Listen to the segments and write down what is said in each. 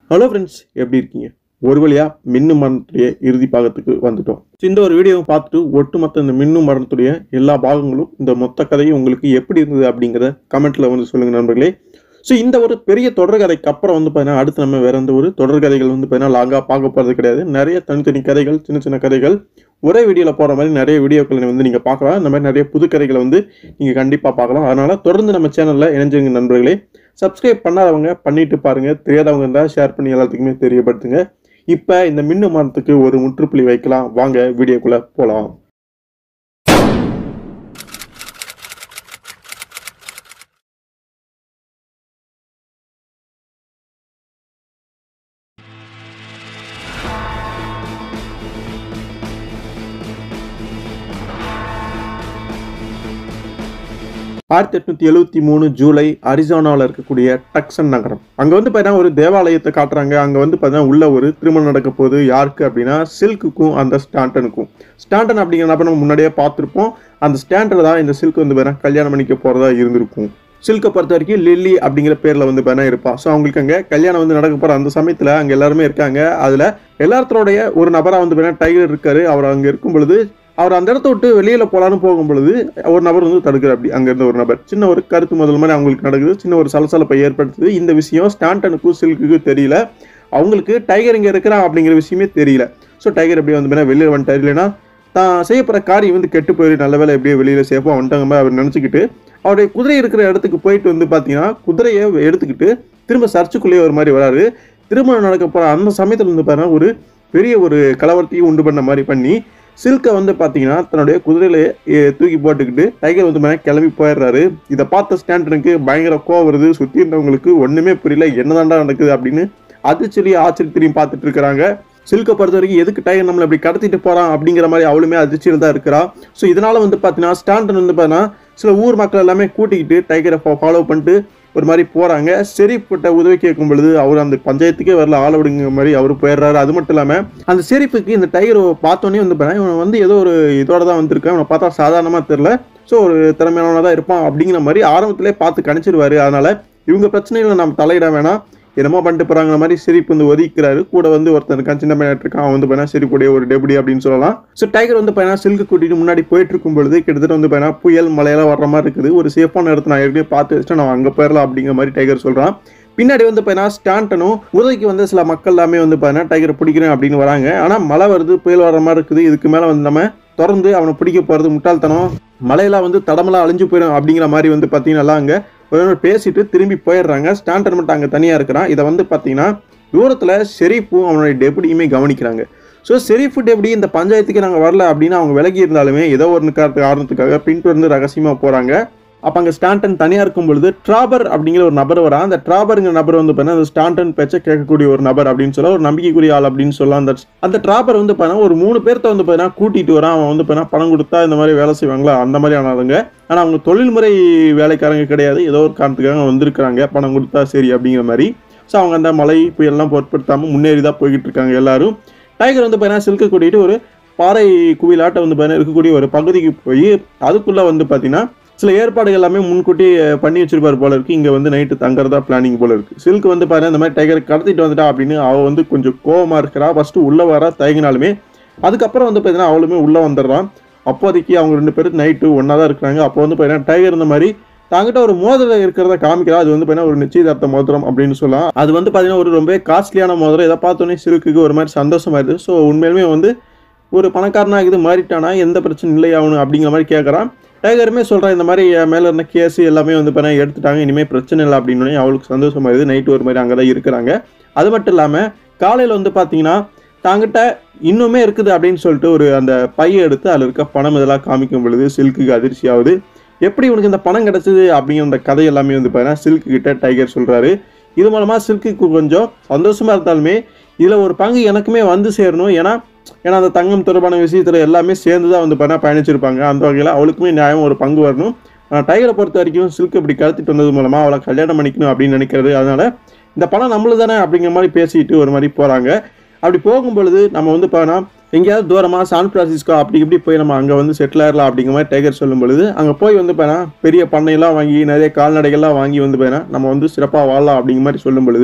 hello friends எப்படி இருக்கீங்க ஒரு வழியா மின்னு மரணத்துடைய இறுதி பாகத்துக்கு வந்துட்டோம் இந்த ஒரு வீடியோவை பார்த்துட்டு ஒட்டுமொத்த இந்த மின்னு மரணத்துடைய எல்லா பாகங்களும் இந்த மொத்த கதையும் உங்களுக்கு எப்படி இருந்தது அப்படிங்கிறத கமெண்ட்ல வந்து சொல்லுங்க நண்பர்களே ஸோ இந்த ஒரு பெரிய தொடர்கதைக்கு அப்புறம் வந்து பார்த்தீங்கன்னா அடுத்து நம்ம வேற எந்த ஒரு தொடர்கதைகள் வந்து பார்த்தீங்கன்னா லாங்காக பார்க்க போகிறது கிடையாது நிறைய தனித்தனி கதைகள் சின்ன சின்ன கதைகள் ஒரே வீடியோவில் போகிற மாதிரி நிறைய வீடியோக்களை வந்து நீங்கள் பார்க்கலாம் இந்த மாதிரி நிறைய புது கதைகளை வந்து நீங்கள் கண்டிப்பாக பார்க்கலாம் அதனால் தொடர்ந்து நம்ம சேனலில் இணைஞ்சிருங்க நண்பர்களே சப்ஸ்கிரைப் பண்ணாதவங்க பண்ணிட்டு பாருங்க தெரியாதவங்க இருந்தால் ஷேர் பண்ணி எல்லாத்துக்குமே தெரியப்படுத்துங்க இப்போ இந்த மின்னு மரத்துக்கு ஒரு முற்றுப்புள்ளி வைக்கலாம் வாங்க வீடியோக்குள்ள போகலாம் ஆயிரத்தி எட்நூத்தி எழுவத்தி மூணு ஜூலை அரிசோனாவில் இருக்கக்கூடிய டக்சன் நகரம் அங்க வந்து பார்த்தீங்கன்னா ஒரு தேவாலயத்தை காட்டுறாங்க அங்க வந்து பார்த்தீங்கன்னா உள்ள ஒரு திருமணம் நடக்க போகுது யாருக்கு அப்படின்னா சில்க்குக்கும் அந்த ஸ்டாண்டனுக்கும் ஸ்டாண்டன் அப்படிங்கிற நபர் நம்ம முன்னாடியே பார்த்துருப்போம் அந்த ஸ்டாண்டர்ட் தான் இந்த சில்க் வந்து பார்த்தீங்கன்னா கல்யாணம் பண்ணிக்க போறதா இருந்திருக்கும் சில்கை பொறுத்த வரைக்கும் லில்லி அப்படிங்கிற பேர்ல வந்து பார்த்தீங்கன்னா இருப்பா ஸோ அவங்களுக்கு அங்கே கல்யாணம் வந்து நடக்க போற அந்த சமயத்தில் அங்கே எல்லாருமே இருக்காங்க அதுல எல்லாத்தரோடைய ஒரு நபரா வந்து பார்த்தீங்கன்னா டைகர் இருக்காரு அவர் அங்கே இருக்கும் பொழுது அவர் அந்த இடத்த விட்டு வெளியில போலான்னு போகும் பொழுது ஒரு நபர் வந்து தடுக்கிறார் அப்படி அங்க இருந்த ஒரு நபர் சின்ன ஒரு கருத்து முதல் மாதிரி அவங்களுக்கு நடக்குது சின்ன ஒரு சலசலப்பை ஏற்படுத்துது இந்த விஷயம் ஸ்டாண்டனுக்கும் சில்க்குக்கும் தெரியல அவங்களுக்கு டைகர் இங்க இருக்கிறான் அப்படிங்கிற விஷயமே தெரியல ஸோ டைகர் எப்படி வந்து பார்த்தீங்கன்னா வெளியில வந்துட்டார் இல்லைன்னா தான் செய்யப்படுற காரியம் வந்து கெட்டு போயிரு நல்ல வேலை எப்படியோ வெளியில சேஃபாக வந்துட்டாங்க மாதிரி அவர் நினச்சிக்கிட்டு அவருடைய குதிரை இருக்கிற இடத்துக்கு போயிட்டு வந்து பார்த்தீங்கன்னா குதிரையை எடுத்துக்கிட்டு திரும்ப சர்ச்சுக்குள்ளேயே ஒரு மாதிரி வராரு திருமணம் நடக்க போகிற அந்த சமயத்தில் வந்து பார்த்தீங்கன்னா ஒரு பெரிய ஒரு கலவரத்தையும் உண்டு பண்ண மாதிரி பண்ணி சில்கை வந்து பார்த்தீங்கன்னா தன்னுடைய குதிரையில எ, தூக்கி போட்டுக்கிட்டு டைகர் வந்து பார்த்தீங்கன்னா கிளம்பி போயிடுறாரு இதை பார்த்த ஸ்டாண்டனுக்கு பயங்கர கோவம் வருது சுற்றி இருந்தவங்களுக்கு ஒன்றுமே புரியல என்னதாண்டா நடக்குது அப்படின்னு அதிர்ச்சியிலையும் ஆச்சரியத்திலையும் பார்த்துட்டு இருக்கிறாங்க சில்கை பொறுத்த வரைக்கும் எதுக்கு டைகர் நம்மளை இப்படி கடத்திட்டு போறான் அப்படிங்கிற மாதிரி அவளுமே அதிர்ச்சியில் தான் இருக்கிறா ஸோ இதனால வந்து பார்த்தீங்கன்னா ஸ்டாண்டன் வந்து பார்த்தீங்கன்னா சில ஊர் மக்கள் எல்லாமே கூட்டிக்கிட்டு டைகரை ஃபாலோ பண்ணிட்டு ஒரு மாதிரி போறாங்க செரிப்பிட்ட உதவி கேட்கும் பொழுது அவர் அந்த பஞ்சாயத்துக்கே வரல ஆள விடுங்கிற மாதிரி அவர் போயிடுறாரு அது மட்டும் இல்லாம அந்த செரிப்புக்கு இந்த டைகர் பார்த்தோன்னே வந்து பாருங்க இவன் வந்து ஏதோ ஒரு இதோட தான் வந்திருக்கான் இவனை பார்த்தா சாதாரணமா தெரியல ஸோ ஒரு திறமையானவனா தான் இருப்பான் அப்படிங்கிற மாதிரி ஆரம்பத்திலே பார்த்து கணிச்சிருவாரு அதனால இவங்க பிரச்சனைகளை நம்ம தலையிட வேணாம் என்னமோ பண்ணிட்டு போறாங்கிற மாதிரி சிரிப்பு வந்து ஒதுக்கிறாரு கூட வந்து ஒருத்தன் இருக்கான் சின்ன பையன் இருக்கான் அவன் வந்து பையனா சிரிப்புடைய ஒரு டெபுடி அப்படின்னு சொல்லலாம் ஸோ டைகர் வந்து பையனா சில்க்கு கூட்டிட்டு முன்னாடி போயிட்டு இருக்கும் பொழுது கிட்டத்தட்ட வந்து பையனா புயல் மலையெல்லாம் வர்ற மாதிரி இருக்குது ஒரு சேஃபான இடத்த நான் ஏற்கனவே பார்த்து வச்சுட்டு நான் அங்கே போயிடலாம் அப்படிங்கிற மாதிரி டைகர் சொல்றான் பின்னாடி வந்து பையனா ஸ்டாண்டனும் உதவிக்கு வந்து சில மக்கள் எல்லாமே வந்து பார்த்தீங்கன்னா டைகரை பிடிக்கிறேன் அப்படின்னு வராங்க ஆனால் மழை வருது புயல் வர்ற மாதிரி இருக்குது இதுக்கு மேலே வந்து நம்ம தொடர்ந்து அவனை பிடிக்க போகிறது முட்டாள்தனம் மலையெல்லாம் வந்து தடமெல்லாம் அழிஞ்சு போயிடும் அப்படிங்கிற மாதிரி வந்து பார்த்தீங்கன்னா அங்கே ஒரு நாள் பேசிட்டு திரும்பி போயிடுறாங்க ஸ்டாண்டன் மட்டும் அங்கே தனியாக இருக்கிறான் இதை வந்து பார்த்தீங்கன்னா தூரத்தில் ஷெரீஃபும் அவனுடைய டெபுடியுமே கவனிக்கிறாங்க ஸோ ஷெரீஃபு டெபுடி இந்த பஞ்சாயத்துக்கு நாங்கள் வரல அப்படின்னு அவங்க விலகி இருந்தாலுமே ஏதோ ஒரு காரணத்துக்கு காரணத்துக்காக பின்தொடர்ந்து ரகசியமாக போகிறாங்க அப்போ அங்கே ஸ்டாண்டன் தனியாக இருக்கும் பொழுது ட்ராபர் அப்படிங்கிற ஒரு நபர் வரா அந்த ட்ராபருங்கிற நபர் வந்து பார்த்தீங்கன்னா அந்த ஸ்டாண்டன் பேச்சை கேட்கக்கூடிய ஒரு நபர் அப்படின்னு சொல்ல ஒரு நம்பிக்கைக்குரிய ஆள் அப்படின்னு சொல்லலாம் அந்த அந்த ட்ராபர் வந்து பார்த்தீங்கன்னா ஒரு மூணு பேர்த்த வந்து பார்த்தீங்கன்னா கூட்டிகிட்டு வரான் அவன் வந்து பார்த்தீங்கன்னா பணம் கொடுத்தா இந்த மாதிரி வேலை செய்வாங்களா அந்த மாதிரி ஆனாலுங்க ஆனால் அவங்க தொழில்முறை வேலைக்காரங்க கிடையாது ஏதோ ஒரு காரணத்துக்காக வந்திருக்கிறாங்க பணம் கொடுத்தா சரி அப்படிங்கிற மாதிரி ஸோ அவங்க அந்த மலை புயல்லாம் பொருட்படுத்தாமல் முன்னேறி தான் போய்கிட்டு இருக்காங்க எல்லாரும் டைகர் வந்து பார்த்தீங்கன்னா சில்க கூட்டிகிட்டு ஒரு பாறை குவிலாட்ட வந்து பார்த்தீங்கன்னா இருக்கக்கூடிய ஒரு பகுதிக்கு போய் அதுக்குள்ளே வந்து பார்த்தீங்கன்னா சில ஏற்பாடுகள் எல்லாமே முன்கூட்டி அஹ், பண்ணி வச்சிருப்பார் போல இருக்கு இங்க வந்து நைட்டு தங்குறதா பிளானிங் போல இருக்கு சில்க் வந்து பாருங்க இந்த மாதிரி டைகர் கடத்திட்டு வந்துட்டா அப்படின்னு அவ வந்து கொஞ்சம் கோவமா இருக்கிறா ஃபர்ஸ்ட் உள்ள வர தயங்கினாலுமே அதுக்கப்புறம் வந்து பார்த்தீங்கன்னா அவளுமே உள்ள வந்துடுறான் அப்போதைக்கு அவங்க ரெண்டு பேரும் நைட்டு ஒன்றா தான் இருக்கிறாங்க அப்போ வந்து பார்த்தீங்கன்னா டைகர் இந்த மாதிரி தாங்கிட்ட ஒரு மோதிரம் இருக்கிறத காமிக்கிறா அது வந்து பார்த்தீங்கன்னா ஒரு நிச்சயதார்த்த மோதிரம் அப்படின்னு சொல்லலாம் அது வந்து பார்த்தீங்கன்னா ஒரு ரொம்ப காஸ்ட்லியான மோதிரம் இதை பார்த்தோன்னே சில்க்குக்கு ஒரு மாதிரி சந்தோஷமாயிருது ஸோ உண்மையிலுமே வந்து ஒரு பணக்காரனா இது மாறிட்டானா எந்த பிரச்சனை இல்லை அவனு அப்படிங்கிற மாதிரி கேட்குறான் டைகருமே சொல்கிறான் இந்த மாதிரி என் மேலே இருந்த கேஸ் எல்லாமே வந்து பார்த்தீங்கன்னா எடுத்துட்டாங்க இனிமேல் பிரச்சனை இல்லை அப்படின்னு அவளுக்கு சந்தோஷமாயிருது நைட்டு ஒரு மாதிரி அங்கே தான் இருக்கிறாங்க அது மட்டும் இல்லாமல் காலையில் வந்து பார்த்தீங்கன்னா தாங்கிட்ட இன்னுமே இருக்குது அப்படின்னு சொல்லிட்டு ஒரு அந்த பையை எடுத்து அதில் இருக்க பணம் இதெல்லாம் காமிக்கும் பொழுது சில்க்குக்கு அதிர்ச்சி ஆகுது எப்படி உனக்கு இந்த பணம் கிடைச்சது அப்படிங்கிற அந்த கதை எல்லாமே வந்து பார்த்தீங்கன்னா சில்க்கு கிட்ட டைகர் சொல்கிறாரு இது மூலமாக சில்க்குக்கு கொஞ்சம் சந்தோஷமாக இருந்தாலுமே இதில் ஒரு பங்கு எனக்குமே வந்து சேரணும் ஏன்னா ஏன்னா அந்த தங்கம் தொடர்பான விஷயத்தில் எல்லாமே சேர்ந்து தான் வந்து பார்த்தா பயணிச்சிருப்பாங்க அந்த வகையில் அவளுக்குமே நியாயம் ஒரு பங்கு வரணும் ஆனால் டைகரை பொறுத்த வரைக்கும் சில்க் இப்படி கடத்திட்டு வந்தது மூலமாக அவளை கல்யாணம் பண்ணிக்கணும் அப்படின்னு நினைக்கிறது அதனால இந்த பணம் நம்மளு தானே அப்படிங்கிற மாதிரி பேசிட்டு ஒரு மாதிரி போகிறாங்க அப்படி போகும் பொழுது நம்ம வந்து பார்த்தா எங்கேயாவது தூரமாக சான் பிரான்சிஸ்கோ அப்படி இப்படி போய் நம்ம அங்கே வந்து செட்டில் ஆயிடலாம் அப்படிங்கிற மாதிரி டைகர் சொல்லும் பொழுது அங்கே போய் வந்து பார்த்தா பெரிய பண்ணையெல்லாம் வாங்கி நிறைய கால்நடைகள்லாம் வாங்கி வந்து பார்த்தா நம்ம வந்து சிறப்பாக வாழலாம் அப்படிங்கிற மாதிரி சொல்லும் பொழுது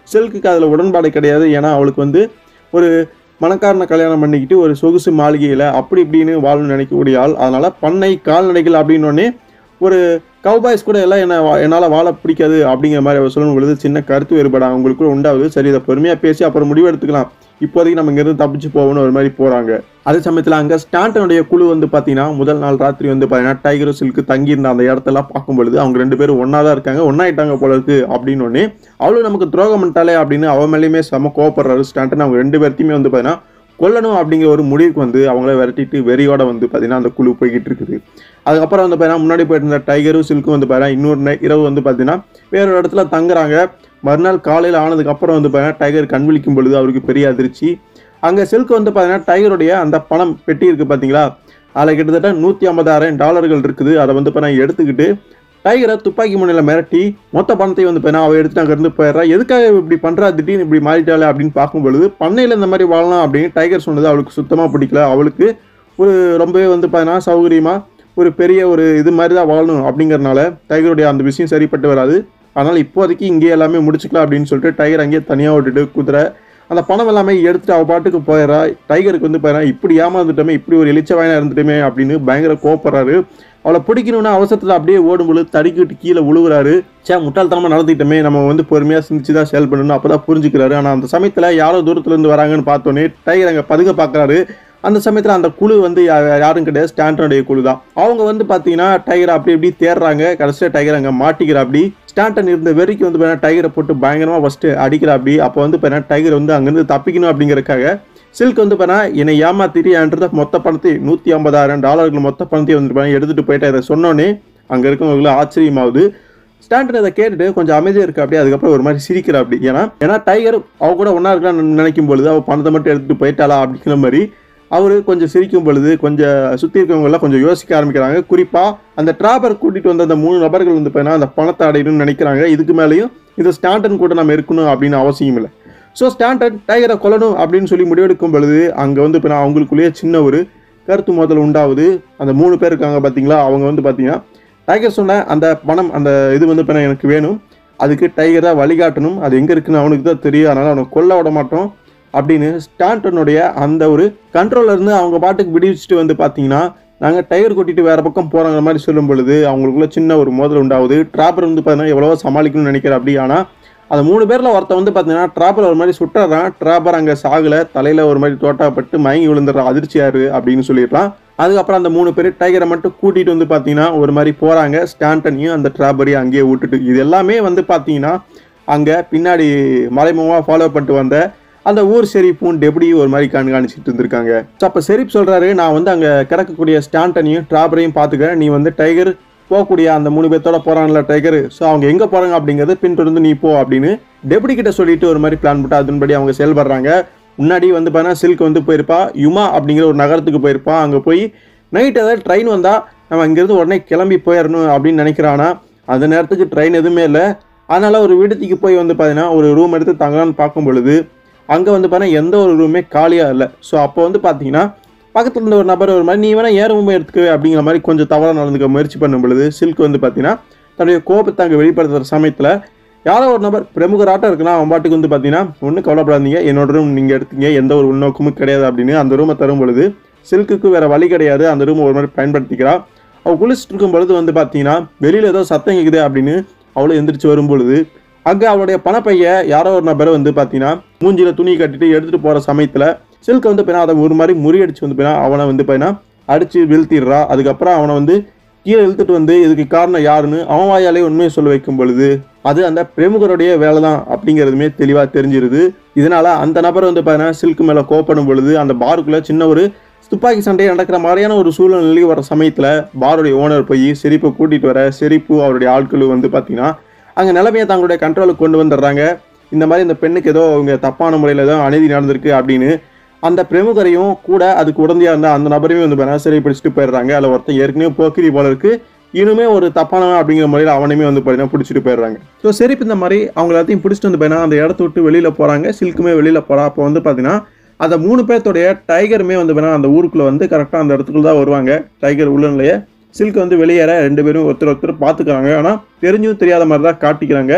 சில்க்குக்கு அதில் உடன்பாடு கிடையாது ஏன்னா அவளுக்கு வந்து ஒரு மணக்காரனை கல்யாணம் பண்ணிக்கிட்டு ஒரு சொகுசு மாளிகையில் அப்படி இப்படின்னு வாழணும்னு நினைக்கக்கூடிய ஆள் அதனால் பண்ணை கால்நடைகள் அப்படின்னோடனே ஒரு கவுபாய்ஸ் கூட எல்லாம் என்ன என்னால் வாழ பிடிக்காது அப்படிங்கிற மாதிரி அவர் சொல்லும் பொழுது சின்ன கருத்து வேறுபாடு அவங்களுக்குள்ள உண்டாகுது சரி இதை பொறுமையாக பேசி அப்புறம் முடிவு எடுத்துக்கலாம் இப்போதைக்கு நம்ம இங்கேருந்து தப்பிச்சு போகணும்னு ஒரு மாதிரி போகிறாங்க அதே சமயத்தில் அங்கே ஸ்டாண்டனுடைய குழு வந்து பார்த்தீங்கன்னா முதல் நாள் ராத்திரி வந்து பார்த்தீங்கன்னா டைகர் சில்க்கு தங்கியிருந்த அந்த இடத்தெல்லாம் பார்க்கும் பொழுது அவங்க ரெண்டு பேரும் ஒன்றா தான் இருக்காங்க ஒன்றாயிட்டாங்க போல இருக்கு அப்படின்னு உடனே அவளும் நமக்கு துரோகம் பண்ணிட்டாலே அப்படின்னு அவ மேலேயுமே செம கோவப்படுறாரு ஸ்டாண்டன் அவங்க ரெண்டு பேர்த்தையுமே வந்து பார்த்தீங்கன்னா கொல்லணும் அப்படிங்கிற ஒரு முடிவுக்கு வந்து அவங்கள விரட்டிட்டு வெறியோட வந்து பார்த்தீங்கன்னா அந்த குழு போய்கிட்டு இருக்குது அதுக்கப்புறம் வந்து பார்த்தீங்கன்னா முன்னாடி போயிட்டு இருந்த டைகரும் சில்க்கும் வந்து பார்த்தீங்கன்னா இன்னொரு நை- இரவு வந்து பார்த்தீங்கன்னா வேறொரு இடத்துல தங்குறாங்க மறுநாள் காலையில் ஆனதுக்கப்புறம் வந்து பார்த்தீங்கன்னா டைகர் கண் விழிக்கும் பொழுது அவருக்கு பெரிய அதிர்ச்சி அங்கே சில்க் வந்து பார்த்தீங்கன்னா டைகருடைய அந்த பணம் பெட்டி இருக்குது பார்த்தீங்களா அதில் கிட்டத்தட்ட நூற்றி ஐம்பதாயிரம் டாலர்கள் இருக்குது அதை வந்து பார்த்தீங்கன்னா எடுத்துக்கிட்டு டைகரை துப்பாக்கி முனையில் மிரட்டி மொத்த பணத்தையும் வந்து பார்த்தீங்கன்னா அவள் எடுத்துட்டு அங்கேருந்து போயிடுறா எதுக்காக இப்படி பண்ணுறா திடீர்னு இப்படி மாறிட்டாளே அப்படின்னு பார்க்கும் பொழுது பண்ணையில் இந்த மாதிரி வாழலாம் அப்படின்னு டைகர் சொன்னது அவளுக்கு சுத்தமாக பிடிக்கல அவளுக்கு ஒரு ரொம்பவே வந்து பார்த்தீங்கன்னா சௌகரியமாக ஒரு பெரிய ஒரு இது மாதிரி தான் வாழணும் அப்படிங்கறனால டைகருடைய அந்த விஷயம் சரிப்பட்டு வராது அதனால் இப்போதைக்கு இங்கே எல்லாமே முடிச்சுக்கலாம் அப்படின்னு சொல்லிட்டு டைகர் அங்கேயே தனியாக விட்டுட்டு குதிரை அந்த பணம் எல்லாமே எடுத்துட்டு அவ பாட்டுக்கு போயிடறா டைகருக்கு வந்து பாரு இப்படி ஏமாந்துட்டோமே இப்படி ஒரு எலிச்சவாயனா இருந்துட்டோமே அப்படின்னு பயங்கர கோவப்படுறாரு அவளை பிடிக்கணும்னா அவசரத்தில் அப்படியே ஓடும்பொழுது தடுக்கிட்டு கீழே உழுவுறாரு சே முட்டாள்தனமாக நடந்துக்கிட்டோமே நம்ம வந்து பொறுமையாக சிந்திச்சு தான் செயல் பண்ணணும் அப்போ தான் புரிஞ்சுக்கிறாரு ஆனால் அந்த சமயத்தில் யாரோ தூரத்துல இருந்து வராங்கன்னு பார்த்தோன்னே டைகர் அங்கே பதுங்க பார்க்குறாரு அந்த சமயத்தில் அந்த குழு வந்து யா- யாரும் கிடையாது ஸ்டாண்டனுடைய குழு தான் அவங்க வந்து பார்த்தீங்கன்னா டைகர் அப்படி இப்படி தேடுறாங்க கடைசியாக டைகர் அங்கே மாட்டிக்கிற அப்படி ஸ்டாண்டன் இருந்த வெறிக்கு வந்து பார்த்தீங்கன்னா டைகரை போட்டு பயங்கரமாக ஃபஸ்ட்டு அடிக்கிற அப்படி அப்போ வந்து பார்த்தீங்கன்னா டைகர் வந்து அங்கேருந்து தப்பிக்கணும் அப்படிங்கறக்காக சில்க் வந்து பார்த்தீங்கன்னா என்னை ஏமாத்திட்டு என்கிட்ட மொத்த பணத்தை நூற்றி ஐம்பதாயிரம் டாலர்கள் மொத்த பணத்தையும் வந்து பார்த்தீங்கன்னா எடுத்துகிட்டு போயிட்டு அதை சொன்னோன்னே அங்கே இருக்கவங்களுக்கு ஆச்சரியமாகுது ஸ்டாண்டர்ட் அதை கேட்டுட்டு கொஞ்சம் அமைதியாக இருக்கு அப்படியே அதுக்கப்புறம் ஒரு மாதிரி சிரிக்கிற அப்படி ஏன்னா ஏன்னா டைகர் அவ கூட ஒன்றா இருக்கலாம்னு நினைக்கும் பொழுது அவள் பணத்தை மட்டும் எடுத்துகிட்டு போயிட்டாளா அப்படிங்கிற மாதிரி அவர் கொஞ்சம் சிரிக்கும் பொழுது கொஞ்சம் சுற்றி இருக்கவங்கெல்லாம் கொஞ்சம் யோசிக்க ஆரம்பிக்கிறாங்க குறிப்பாக அந்த டிராபர் கூட்டிகிட்டு வந்த அந்த மூணு நபர்கள் வந்து பார்த்தீங்கன்னா அந்த பணத்தை அடையணும்னு நினைக்கிறாங்க இதுக்கு மேலேயும் இந்த ஸ்டாண்டன் கூட நம்ம இருக்கணும் அப்படின்னு அவசியம் இல்லை ஸோ ஸ்டாண்டன் டைகரை கொல்லணும் அப்படின்னு சொல்லி முடிவெடுக்கும் பொழுது அங்கே வந்து இப்போ அவங்களுக்குள்ளேயே சின்ன ஒரு கருத்து மோதல் உண்டாகுது அந்த மூணு பேர் இருக்காங்க பார்த்தீங்களா அவங்க வந்து பார்த்தீங்கன்னா டைகர் சொன்ன அந்த பணம் அந்த இது வந்து இப்போ எனக்கு வேணும் அதுக்கு டைகர் தான் வழிகாட்டணும் அது எங்கே இருக்குன்னு அவனுக்கு தான் தெரியும் அதனால் அவனை கொல்ல விட மாட்டோம் அப்படின்னு ஸ்டாண்டனுடைய அந்த ஒரு கண்ட்ரோல்ல இருந்து அவங்க பாட்டுக்கு விடுவிச்சுட்டு வந்து பார்த்தீங்கன்னா நாங்கள் டயர் கொட்டிட்டு வேற பக்கம் போகிறாங்கிற மாதிரி சொல்லும் பொழுது அவங்களுக்குள்ள சின்ன ஒரு மோதல் உண்டாகுது ட்ராப்பர் வந்து பார்த்தீங்கன்னா எவ்வளவோ சமாளிக்கணும்னு நினைக்கிற அப்படி ஆனால் அந்த மூணு பேரில் ஒருத்தன் வந்து பார்த்தீங்கன்னா ட்ராப்பர் ஒரு மாதிரி சுட்டுறான் ட்ராப்பர் அங்கே சாகலை தலையில் ஒரு மாதிரி தோட்டாப்பட்டு மயங்கி விழுந்துடுறான் அதிர்ச்சியாரு அப்படின்னு சொல்லிடலாம் அதுக்கப்புறம் அந்த மூணு பேர் டைகரை மட்டும் கூட்டிகிட்டு வந்து பார்த்தீங்கன்னா ஒரு மாதிரி போகிறாங்க ஸ்டாண்டனையும் அந்த ட்ராபரையும் அங்கேயே விட்டுட்டு இது எல்லாமே வந்து பார்த்தீங்கன்னா அங்கே பின்னாடி மறைமுகமாக ஃபாலோ பண்ணிட்டு வந்த அந்த ஊர் செரிப்பும் டெபடி ஒரு மாதிரி கண்காணிச்சிட்டு இருந்திருக்காங்க ஸோ அப்போ செரிப் சொல்கிறாரு நான் வந்து அங்கே கிடக்கக்கூடிய ஸ்டாண்டனையும் ட்ராபரையும் பார்த்துக்கிறேன் நீ வந்து டைகர் போகக்கூடிய அந்த மூணு பேர்த்தோட போகிறாங்கல்ல டைகர் ஸோ அவங்க எங்கே போகிறாங்க அப்படிங்கிறத பின்தொடர்ந்து நீ போ அப்படின்னு டெபுட்டி கிட்ட சொல்லிட்டு ஒரு மாதிரி பிளான் போட்டு அதன்படி அவங்க செயல்படுறாங்க முன்னாடி வந்து பார்த்தீங்கன்னா சில்க் வந்து போயிருப்பா யுமா அப்படிங்கிற ஒரு நகரத்துக்கு போயிருப்பா அங்கே போய் நைட் ஏதாவது ட்ரெயின் வந்தால் நம்ம இங்கேருந்து உடனே கிளம்பி போயிடணும் அப்படின்னு நினைக்கிறானா அந்த நேரத்துக்கு ட்ரெயின் எதுவுமே இல்லை அதனால் ஒரு விடுதிக்கு போய் வந்து பார்த்தீங்கன்னா ஒரு ரூம் எடுத்து தங்கலான்னு பார்க்கும் பொழுது அங்கே வந்து பார்த்தீங்கன்னா எந்த ஒரு ரூமே காலியாக இல்லை ஸோ அப்போ வந்து பார்த்தீங்கன்னா பக்கத்தில் இருந்த ஒரு நபர் ஒரு மாதிரி நீ வேணால் ஏன் ரூமே எடுத்துக்கவே அப்படிங்கிற மாதிரி கொஞ்சம் தவறாக நடந்துக்க முயற்சி பண்ணும் பொழுது சில்க் வந்து பார்த்தீங்கன்னா தன்னுடைய கோபத்தை அங்கே வெளிப்படுத்துகிற சமயத்தில் யாரோ ஒரு நபர் பிரமுகராட்டம் இருக்குன்னா அவன் பாட்டுக்கு வந்து பார்த்தீங்கன்னா ஒன்றும் கவலைப்படாதீங்க என்னோட ரூம் நீங்கள் எடுத்தீங்க எந்த ஒரு உள்நோக்கமும் கிடையாது அப்படின்னு அந்த ரூமை தரும் பொழுது சில்க்குக்கு வேற வழி கிடையாது அந்த ரூமை ஒரு மாதிரி பயன்படுத்திக்கிறா அவள் குளிச்சுட்டு இருக்கும் பொழுது வந்து பார்த்தீங்கன்னா வெளியில் ஏதோ சத்தம் கேட்குது அப்படின்னு அவளும் எந்திரிச்சு வரும் பொழுது அங்கே அவளுடைய பணப்பைய யாரோ ஒரு நபர் வந்து பார்த்தீங்கன்னா மூஞ்சில துணி கட்டிட்டு எடுத்துகிட்டு போகிற சமயத்தில் சில்க் வந்து பார்த்தீங்கன்னா அதை ஒரு மாதிரி முறியடிச்சு வந்து பார்த்தீங்கன்னா அவனை வந்து பார்த்தீங்கன்னா அடித்து வீழ்த்திடுறா அதுக்கப்புறம் அவனை வந்து கீழே இழுத்துட்டு வந்து இதுக்கு காரணம் யாருன்னு அவன் வாயாலே உண்மையை சொல்ல வைக்கும் பொழுது அது அந்த பிரமுகருடைய வேலை தான் அப்படிங்கிறதுமே தெளிவாக தெரிஞ்சிருது இதனால அந்த நபர் வந்து பார்த்தீங்கன்னா சில்க் மேலே கோப்படும் பொழுது அந்த பாருக்குள்ள சின்ன ஒரு துப்பாக்கி சண்டை நடக்கிற மாதிரியான ஒரு சூழ்நிலை வர சமயத்தில் பாருடைய ஓனர் போய் செரிப்பை கூட்டிகிட்டு வர செரிப்பு அவருடைய ஆட்கள் வந்து பார்த்தீங்கன்னா அங்கே நிலைமையை தங்களுடைய கண்ட்ரோலுக்கு கொண்டு வந்துடுறாங்க இந்த மாதிரி இந்த பெண்ணுக்கு ஏதோ அவங்க தப்பான முறையில் ஏதோ அநீதி நடந்திருக்கு அப்படின்னு அந்த பிரமுகரையும் கூட அதுக்கு உடந்தையாக இருந்த அந்த நபரையும் வந்து பார்த்தீங்கன்னா சிறை பிடிச்சிட்டு போயிடுறாங்க அதில் ஒருத்தன் ஏற்கனவே போக்கிரி போல இருக்கு இனிமே ஒரு தப்பானவன் அப்படிங்கிற முறையில் அவனையுமே வந்து பார்த்தீங்கன்னா பிடிச்சிட்டு போயிடுறாங்க ஸோ செரிப்பு இந்த மாதிரி அவங்க எல்லாத்தையும் பிடிச்சிட்டு வந்து பார்த்தீங்கன்னா அந்த இடத்த விட்டு வெளியில் போகிறாங்க சில்க்குமே வெளியில் போகிறா அப்போ வந்து பார்த்தீங்கன்னா அந்த மூணு பேர்த்தோடைய டைகருமே வந்து பார்த்தீங்கன்னா அந்த ஊருக்குள்ளே வந்து கரெக்டாக அந்த இடத்துக்குள்ள தான் வருவாங்க டைகர் உள்ளன்லையே சில்க் வந்து வெளியேற ரெண்டு பேரும் ஒருத்தர் ஒருத்தர் பார்த்துக்கிறாங்க ஆனால் தெரிஞ்சும் தெரியாத மாதிரி தான் காட்டிக்கிறாங்க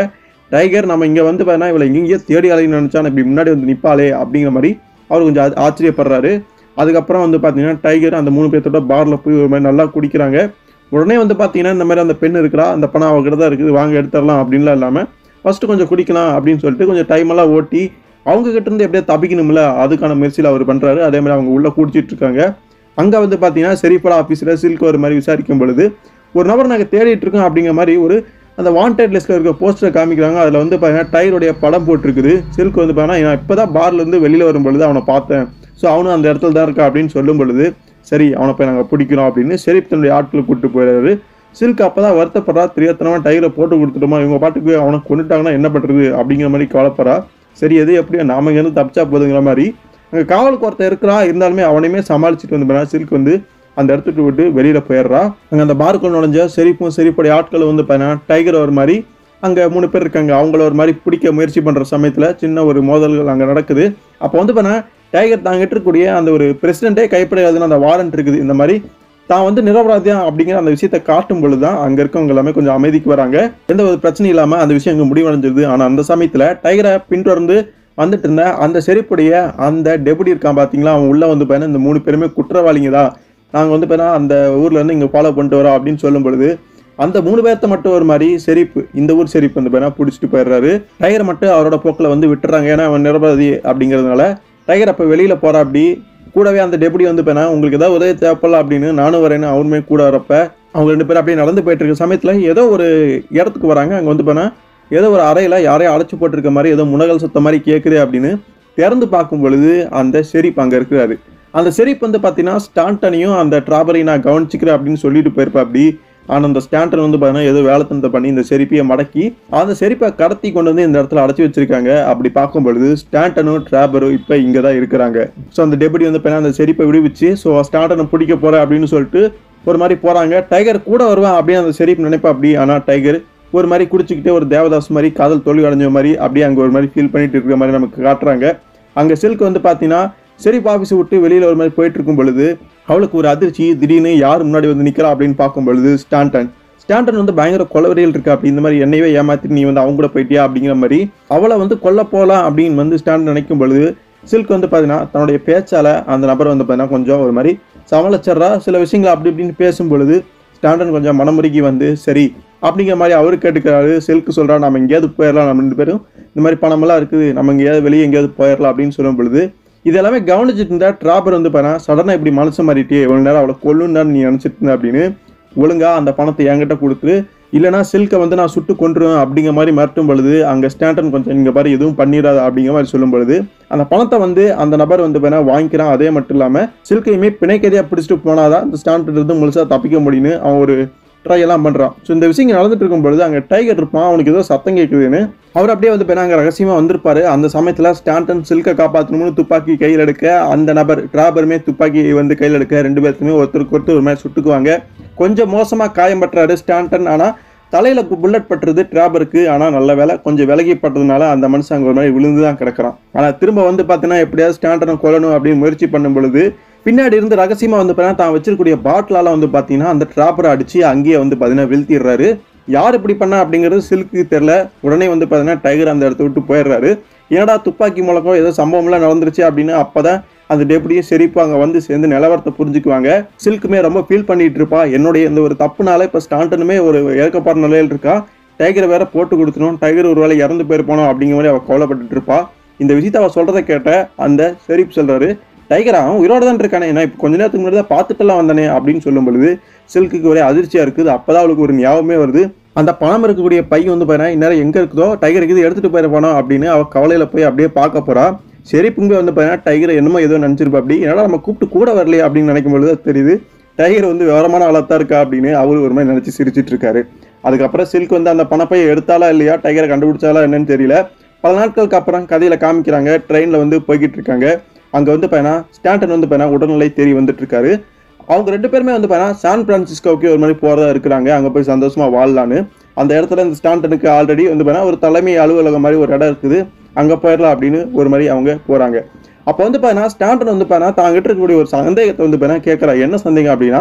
டைகர் நம்ம இங்கே வந்து பார்த்தீங்கன்னா இவளை எங்கேயோ தேடி அலைன்னு நினச்சா இப்படி முன்னாடி வந்து நிற்பாளே அப்படிங்கிற மாதிரி அவர் கொஞ்சம் ஆ- ஆச்சரியப்படுறாரு அதுக்கப்புறம் வந்து பார்த்தீங்கன்னா டைகர் அந்த மூணு பேர்த்தோட பாரில் போய் ஒரு மாதிரி நல்லா குடிக்கிறாங்க உடனே வந்து பார்த்தீங்கன்னா இந்த மாதிரி அந்த பெண் இருக்கிறா அந்த பணம் அவகிட்ட தான் இருக்குது வாங்க எடுத்துடலாம் அப்படின்லாம் இல்லாமல் ஃபஸ்ட்டு கொஞ்சம் குடிக்கலாம் அப்படின்னு சொல்லிட்டு கொஞ்சம் டைம் எல்லாம் ஓட்டி அவங்க கிட்ட இருந்து எப்படியே தப்பிக்கணும்ல அதுக்கான முயற்சியில் அவர் பண்ணுறாரு அதே மாதிரி அவங்க உள்ளே குடிச்சிட்டு இருக்காங்க அங்கே வந்து பார்த்தீங்கன்னா செரிஃபலா ஆஃபீஸில் சில்க் ஒரு மாதிரி விசாரிக்கும் பொழுது ஒரு நபர் நாங்கள் தேடிட்டு இருக்கோம் அப்படிங்கிற மாதிரி ஒரு அந்த வாண்டட் லிஸ்ட்டில் இருக்க போஸ்டரை காமிக்கிறாங்க அதில் வந்து பார்த்தீங்கன்னா டைருடைய படம் போட்டிருக்குது சில்க் வந்து பார்த்தீங்கன்னா நான் இப்போ தான் பார்லேருந்து வெளியில் வரும் பொழுது அவனை பார்த்தேன் ஸோ அவனும் அந்த இடத்துல தான் இருக்கா அப்படின்னு சொல்லும் பொழுது சரி அவனை போய் நாங்கள் பிடிக்கிறோம் அப்படின்னு ஷெரீப் தன்னுடைய ஆட்களை கூப்பிட்டு போயிடுறாரு சில்க் அப்போ தான் வருத்தப்படுறா தெரியாதனமா டைரை போட்டு கொடுத்துட்டோமா இவங்க பாட்டுக்கு அவனை கொண்டுட்டாங்கன்னா என்ன பண்ணுறது அப்படிங்கிற மாதிரி கவலைப்படுறா சரி எது எப்படியோ நாம இங்கேருந்து தப்பிச்சா போதுங்கிற மாதிரி அங்கே காவலுக்கு ஒருத்தன் இருக்கிறான் இருந்தாலுமே அவனையுமே சமாளிச்சுட்டு வந்து பார்த்தா சில்க் வந்து அந்த இடத்துக்கு விட்டு வெளியில் போயிடுறா அங்கே அந்த பாருக்குள்ள நுழைஞ்ச செரிப்பும் செரிப்படைய ஆட்கள் வந்து பார்த்தீங்கன்னா டைகர் ஒரு மாதிரி அங்கே மூணு பேர் இருக்காங்க அவங்கள ஒரு மாதிரி பிடிக்க முயற்சி பண்ணுற சமயத்தில் சின்ன ஒரு மோதல்கள் அங்கே நடக்குது அப்போ வந்து பார்த்தீங்கன்னா டைகர் தாங்கிட்டு இருக்கக்கூடிய அந்த ஒரு பிரசிடென்ட்டே கைப்படையாதுன்னு அந்த வாரண்ட் இருக்குது இந்த மாதிரி தான் வந்து நிரபராதியா அப்படிங்கிற அந்த விஷயத்தை காட்டும் பொழுது தான் அங்கே இருக்கவங்க எல்லாமே கொஞ்சம் அமைதிக்கு வராங்க எந்த ஒரு பிரச்சனையும் இல்லாமல் அந்த விஷயம் அங்கே முடிவடைஞ்சிருது ஆனால் அந்த சமயத்தில் டைகரை பின்தொடர்ந்து வந்துட்டு இருந்த அந்த செரிப்புடைய அந்த டெபுடி இருக்கான் பார்த்தீங்களா அவன் உள்ள வந்து பார்த்தீங்கன்னா இந்த மூணு பேருமே குற்றவாளிங்க தான் நாங்கள் வந்து பார்த்தீங்கன்னா அந்த ஊர்ல இருந்து இங்கே ஃபாலோ பண்ணிட்டு வரோம் அப்படின்னு சொல்லும் பொழுது அந்த மூணு பேர்த்த மட்டும் ஒரு மாதிரி செரிப்பு இந்த ஊர் செரிப்பு வந்து பார்த்தீங்கன்னா பிடிச்சிட்டு போயிடுறாரு டைகர் மட்டும் அவரோட போக்கில் வந்து விட்டுறாங்க ஏன்னா அவன் நிரபராதி அப்படிங்கிறதுனால டைகர் அப்போ வெளியில் போறா அப்படி கூடவே அந்த டெபுடி வந்து பார்த்தீங்கன்னா உங்களுக்கு ஏதாவது உதவி தேவைப்படல அப்படின்னு நானும் வரேன்னு அவனுமே கூட வரப்ப அவங்க ரெண்டு பேரும் அப்படியே நடந்து போயிட்டு இருக்க சமயத்தில் ஏதோ ஒரு இடத்துக்கு வராங்க அங்கே வந்து பார்த்தீங்கன்னா ஏதோ ஒரு அறையில் யாரையும் அடைச்சு போட்டிருக்க மாதிரி ஏதோ முனகல் சத்த மாதிரி கேட்குது அப்படின்னு திறந்து பார்க்கும் பொழுது அந்த ஷெரீப் அங்கே இருக்கிறாரு அந்த ஷெரீப் வந்து பார்த்தீங்கன்னா ஸ்டாண்டனையும் அந்த ட்ராபரையும் நான் கவனிச்சுக்கிறேன் அப்படின்னு சொல்லிட்டு போயிருப்பா அப்படி ஆனால் அந்த ஸ்டாண்டன் வந்து பார்த்தீங்கன்னா ஏதோ வேலைத்தனத்தை பண்ணி இந்த செரிப்பியை மடக்கி அந்த செரிப்பை கடத்தி கொண்டு வந்து இந்த இடத்துல அடைச்சி வச்சிருக்காங்க அப்படி பார்க்கும் பொழுது ஸ்டாண்டனும் ட்ராபரும் இப்போ இங்கே தான் இருக்கிறாங்க ஸோ அந்த டெபுடி வந்து பார்த்தீங்கன்னா அந்த செரிப்பை விடுவிச்சு ஸோ ஸ்டாண்டனை பிடிக்க போகிறேன் அப்படின்னு சொல்லிட்டு ஒரு மாதிரி போகிறாங்க டைகர் கூட வருவேன் அப்படின்னு அந்த செரிப் நினைப்பா அப்படி ஆனால் டைகர் ஒரு மாதிரி குடிச்சிக்கிட்டே ஒரு தேவதாஸ் மாதிரி காதல் தோல்வி அடைஞ்ச மாதிரி அப்படியே அங்கே ஒரு மாதிரி ஃபீல் பண்ணிட்டு இருக்கிற மாதிரி நமக்கு காட்டுறாங்க அங்கே சில்க் வந்து பார்த்தீங்கன்னா செரிப் ஆஃபீஸை விட்டு வெளியில் ஒரு மாதிரி போயிட்டு இருக்கும் பொழுது அவளுக்கு ஒரு அதிர்ச்சி திடீர்னு யார் முன்னாடி வந்து நிற்கிறா அப்படின்னு பார்க்கும் பொழுது ஸ்டாண்டன் ஸ்டாண்டன் வந்து பயங்கர கொலவெறியில் இருக்கு அப்படி இந்த மாதிரி என்னையவே ஏமாத்தி நீ வந்து அவங்க கூட போயிட்டியா அப்படிங்கிற மாதிரி அவளை வந்து கொல்ல போகலாம் அப்படின்னு வந்து ஸ்டாண்டன் நினைக்கும் பொழுது சில்க் வந்து பார்த்தீங்கன்னா தன்னுடைய பேச்சால அந்த நபர் வந்து பார்த்தீங்கன்னா கொஞ்சம் ஒரு மாதிரி சமாளிச்சிட்றா சில விஷயங்களை அப்படி இப்படின்னு பேசும் பொழுது ஸ்டாண்டன் கொஞ்சம் மனமுருகி வந்து சரி அப்படிங்கிற மாதிரி அவரு கேட்டுக்கிறாரு சில்க் சொல்றா நம்ம எங்கேயாவது போயிடலாம் நம்ம ரெண்டு பேரும் இந்த மாதிரி பணமெல்லாம் இருக்குது நம்ம எங்கேயாவது வெளியே எங்கேயாவது போயிடலாம் அப்படின்னு சொல்லும் பொழுது இது எல்லாமே கவனிச்சிட்டு இருந்தா ட்ராப்பர் வந்து பாரு சடனாக இப்படி மனசு மாறிட்டே இவ்வளோ நேரம் அவளை கொல்லுன்னு நீ நினச்சிட்டு இருந்த அப்படின்னு ஒழுங்கா அந்த பணத்தை என்கிட்ட கொடுத்து இல்லைனா சில்கை வந்து நான் சுட்டு கொன்றுவேன் அப்படிங்கிற மாதிரி மிரட்டும் பொழுது அங்கே ஸ்டாண்டன் கொஞ்சம் இங்கே பாரு எதுவும் பண்ணிடாத அப்படிங்கிற மாதிரி சொல்லும் பொழுது அந்த பணத்தை வந்து அந்த நபர் வந்து வேணா வாங்கிக்கிறான் அதே மட்டும் இல்லாமல் சில்கையுமே பிணைக்கதையாக பிடிச்சிட்டு போனாதான் அந்த ஸ்டாண்டன் இருந்து முழுசாக தப்பிக்க முடியும்னு அவன் ஒரு ட்ரை எல்லாம் பண்ணுறான் ஸோ இந்த விஷயம் நடந்துட்டு இருக்கும் பொழுது அங்கே டைகர் இருப்பான் அவனுக்கு ஏதோ சத்தம் கேட்குதுன்னு அவர் அப்படியே வந்து பேர் அங்கே ரகசியமாக வந்திருப்பாரு அந்த சமயத்தில் ஸ்டாண்டன் சில்கை காப்பாற்றணும்னு துப்பாக்கி கையில் எடுக்க அந்த நபர் டிராபருமே துப்பாக்கி வந்து கையில் எடுக்க ரெண்டு பேர்த்துமே ஒருத்தருக்கு ஒருத்தர் ஒரு மாதிரி சுட்டுக்குவாங்க கொஞ்சம் மோசமாக காயம் பட்டுறாரு ஸ்டாண்டன் ஆனால் தலையில் புல்லட் பட்டுறது டிராபருக்கு ஆனால் நல்ல வேலை கொஞ்சம் விலகி பட்டதுனால அந்த மனுஷன் அங்கே ஒரு மாதிரி விழுந்து தான் கிடக்குறான் ஆனால் திரும்ப வந்து பார்த்தீங்கன்னா எப்படியாவது ஸ்டாண்டனை கொல்லணும் அப்படின்னு முயற்சி பண்ணும் பொழுது பின்னாடி இருந்து ரகசியமாக வந்து பார்த்தீங்கன்னா தான் வச்சிருக்கக்கூடிய பாட்டிலால வந்து பார்த்தீங்கன்னா அந்த டிராப்பரை அடிச்சு அங்கேயே வந்து பார்த்தீங்கன்னா வீழ்த்திடுறாரு யார் இப்படி பண்ணா அப்படிங்கிறது சில்க்கு தெரில உடனே வந்து பார்த்தீங்கன்னா டைகர் அந்த இடத்த விட்டு போயிடுறாரு ஏடா துப்பாக்கி முழக்கம் ஏதோ சம்பவம்லாம் நடந்துருச்சு அப்படின்னு அப்பதான் அந்த டெபுடியும் செரிப்பு அங்கே வந்து சேர்ந்து நிலவரத்தை புரிஞ்சுக்குவாங்க சில்க்குமே ரொம்ப ஃபீல் பண்ணிட்டு இருப்பா என்னுடைய இந்த ஒரு தப்புனால இப்போ ஸ்டாண்டனுமே ஒரு இறக்கப்பாடு நிலையில் இருக்கா டைகரை வேற போட்டு கொடுத்துரும் டைகர் ஒரு வேளை இறந்து போயிருப்பானோ அப்படிங்கிற மாதிரி அவள் கவலைப்பட்டுட்டு இருப்பா இந்த விஷயத்தை அவள் சொல்றதை கேட்ட அந்த செரிப் சொல்றாரு டைகர் அவன் உயிரோட தான் இருக்கானே நான் இப்போ கொஞ்ச நேரத்துக்கு முன்னாடி தான் பார்த்துட்டுலாம் வந்தானே அப்படின்னு சொல்லும் பொழுது சில்க்குக்கு ஒரே அதிர்ச்சியாக இருக்குது அப்பதான் அவளுக்கு ஒரு ஞாபகமே வருது அந்த பணம் இருக்கக்கூடிய பை வந்து பாருங்க இந்நேரம் எங்கே இருக்குதோ டைகர் இது எடுத்துகிட்டு போயிருப்பானோ அப்படின்னு அவள் கவலையில் போய் அப்படியே பார்க்க போறா சரி புங்க வந்து பார்த்தீங்கன்னா டைகர் என்னமோ ஏதோ நினச்சிருப்பா அப்படி ஏன்னா நம்ம கூப்பிட்டு கூட வரலையே அப்படின்னு நினைக்கும் பொழுது அது தெரியுது டைகர் வந்து விவரமான ஆளாக தான் இருக்கா அப்படின்னு அவரு ஒரு மாதிரி நினச்சி சிரிச்சிட்டு இருக்காரு அதுக்கப்புறம் சில்க் வந்து அந்த பணப்பையை எடுத்தாலா இல்லையா டைகரை கண்டுபிடிச்சாலா என்னன்னு தெரியல பல நாட்களுக்கு அப்புறம் கதையில காமிக்கிறாங்க ட்ரெயினில் வந்து போய்கிட்டு இருக்காங்க அங்கே வந்து பார்த்தீங்கன்னா ஸ்டாண்டன் வந்து பார்த்தீங்கன்னா உடல்நிலை தேறி வந்துட்டு இருக்காரு அவங்க ரெண்டு பேருமே வந்து பார்த்தீங்கன்னா சான் பிரான்சிஸ்கோவுக்கு ஒரு மாதிரி போகிறதா இருக்கிறாங்க அங்கே போய் சந்தோஷமா வாழலான்னு அந்த இடத்துல இந்த ஸ்டாண்டனுக்கு ஆல்ரெடி வந்து பார்த்தீங்கன்னா ஒரு தலைமை அலுவலகம் மாதிரி ஒரு இடம் இருக்குது அங்கே போயிடலாம் அப்படின்னு ஒரு மாதிரி அவங்க போகிறாங்க அப்போ வந்து பார்த்தீங்கன்னா ஸ்டாண்டன் வந்து பார்த்தீங்கன்னா தாங்கிட்ட இருக்கக்கூடிய ஒரு சந்தேகத்தை வந்து பார்த்தீங்கன்னா கேட்குறா என்ன சந்தேகம் அப்படின்னா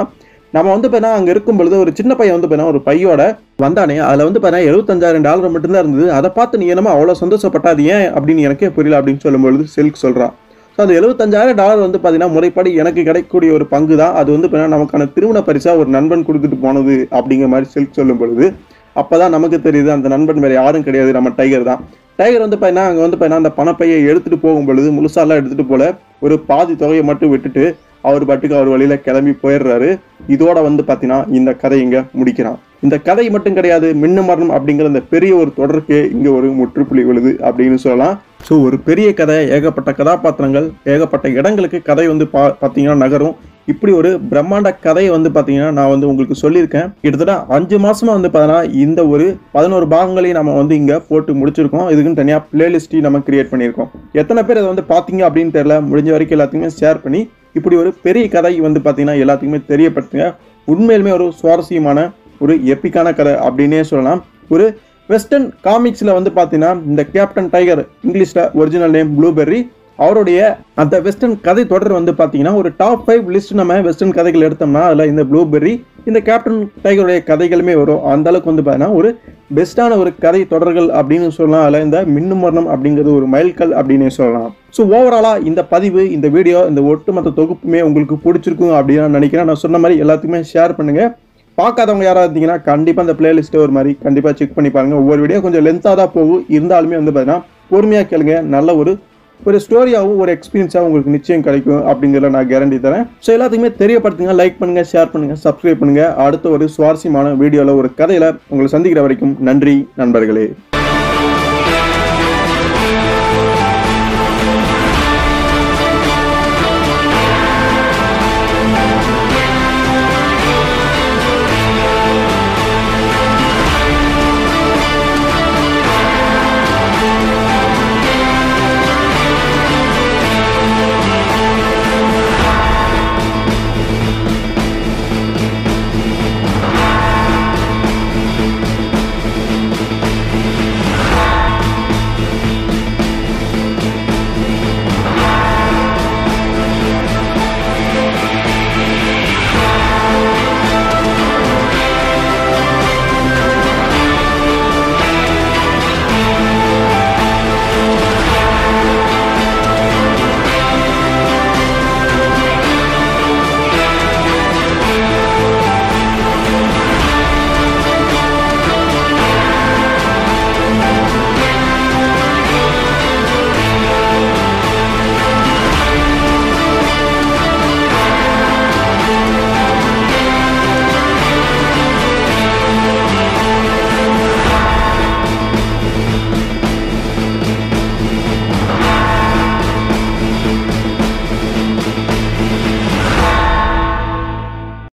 நம்ம வந்து பார்த்தீங்கன்னா அங்கே இருக்கும் பொழுது ஒரு சின்ன பையன் வந்து பார்த்தீங்கன்னா ஒரு பையோட வந்தானே அதில் வந்து பார்த்தீங்கன்னா எழுபத்தஞ்சாயிரம் டாலர் மட்டும்தான் இருந்தது அதை பார்த்து நீ என்னமோ அவ்வளோ சந்தோஷப்பட்ட அது ஏன் அப்படின்னு எனக்கே புரியல அப்படின்னு சொல்லும்பொழுது சில்க் சொல்கிறான் ஸோ அந்த எழுபத்தஞ்சாயிரம் டாலர் வந்து பார்த்தீங்கன்னா முறைப்படி எனக்கு கிடைக்கக்கூடிய ஒரு பங்கு தான் அது வந்து பார்த்தீங்கன்னா நமக்கான திருமண பரிசாக ஒரு நண்பன் கொடுத்துட்டு போனது அப்படிங்கிற மாதிரி சில்க் சொல்லும் பொழுது அப்போ தான் நமக்கு தெரியுது அந்த நண்பன் வேறு யாரும் கிடையாது நம்ம டைகர் தான் டைகர் வந்து பார்த்தீங்கன்னா அங்கே வந்து பார்த்தீங்கன்னா அந்த பணப்பையை எடுத்துகிட்டு போகும் பொழுது முழுசாலாம் எடுத்துகிட்டு போல ஒரு பாதி தொகையை மட்டும் விட்டுட்டு அவர் பாட்டுக்கு அவர் வழியில கிளம்பி போயிடுறாரு இதோட வந்து பார்த்தீங்கன்னா இந்த கதை இங்க முடிக்கிறான் இந்த கதை மட்டும் கிடையாது மின்னு மரணம் அப்படிங்கிற இந்த பெரிய ஒரு தொடருக்கு இங்க ஒரு முற்றுப்புள்ளி விழுது அப்படின்னு சொல்லலாம் ஸோ ஒரு பெரிய கதை ஏகப்பட்ட கதாபாத்திரங்கள் ஏகப்பட்ட இடங்களுக்கு கதை வந்து பா பார்த்தீங்கன்னா நகரும் இப்படி ஒரு பிரம்மாண்ட கதையை வந்து பார்த்தீங்கன்னா நான் வந்து உங்களுக்கு சொல்லியிருக்கேன் கிட்டத்தட்ட அஞ்சு மாசமா வந்து பார்த்தீங்கன்னா இந்த ஒரு பதினோரு பாகங்களையும் நம்ம வந்து இங்கே போட்டு முடிச்சிருக்கோம் இதுக்குன்னு தனியாக பிளேலிஸ்ட்டையும் நம்ம கிரியேட் பண்ணியிருக்கோம் எத்தனை பேர் அதை வந்து பார்த்தீங்க அப்படின்னு தெரியல முடிஞ்ச வரைக்கும் எல்லாத்தையுமே ஷேர் பண்ணி இப்படி ஒரு பெரிய கதை வந்து பார்த்தீங்கன்னா எல்லாத்துக்குமே தெரியப்படுத்துங்க உண்மையிலுமே ஒரு சுவாரஸ்யமான ஒரு எப்பிக்கான கதை அப்படின்னே சொல்லலாம் ஒரு வெஸ்டர்ன் காமிக்ஸில் வந்து பார்த்தீங்கன்னா இந்த கேப்டன் டைகர் இங்கிலீஷில் ஒரிஜினல் நேம் ப்ளூபெர்ரி அவருடைய அந்த வெஸ்டர்ன் கதை தொடர் வந்து பார்த்தீங்கன்னா ஒரு டாப் ஃபைவ் லிஸ்ட் நம்ம வெஸ்டர்ன் கதைகள் எடுத்தோம்னா அதில் இந்த ப்ளூபெர்ரி இந்த கேப்டன் டைகருடைய கதைகளுமே வரும் அந்த அளவுக்கு வந்து பார்த்தீங்கன்னா ஒரு பெஸ்ட்டான ஒரு கதை தொடர்கள் அப்படின்னு சொல்லலாம் அதில் இந்த மின்னும் மரணம் அப்படிங்கிறது ஒரு மைல்கல் அப்படின்னே சொல்லலாம் ஸோ ஓவராலாக இந்த பதிவு இந்த வீடியோ இந்த ஒட்டுமொத்த தொகுப்புமே உங்களுக்கு பிடிச்சிருக்கும் அப்படின்னு நான் நினைக்கிறேன் நான் சொன்ன மாதிரி எல்லாத்துக்குமே ஷேர் பண்ணுங்கள் பார்க்காதவங்க யாராவது இருந்தீங்கன்னா கண்டிப்பாக அந்த பிளேலிஸ்ட்டை ஒரு மாதிரி கண்டிப்பாக செக் பண்ணி பாருங்க ஒவ்வொரு வீடியோ கொஞ்சம் லென்த்தாக தான் போகும் இருந்தாலுமே வந்து பார்த்தீங்கன்னா பொறுமையாக கேளுங்க நல்ல ஒரு ஒரு ஸ்டோரியாகவும் ஒரு எக்ஸ்பீரியன்ஸாகவும் உங்களுக்கு நிச்சயம் கிடைக்கும் அப்படிங்கிறத நான் கேரண்டி தரேன் ஸோ எல்லாத்துக்குமே தெரியப்படுத்துங்க லைக் பண்ணுங்க ஷேர் பண்ணுங்க சப்ஸ்கிரைப் பண்ணுங்க அடுத்த ஒரு சுவாரஸ்யமான வீடியோவில் ஒரு கதையில் உங்களை சந்திக்கிற வரைக்கும் நன்றி நண்பர்களே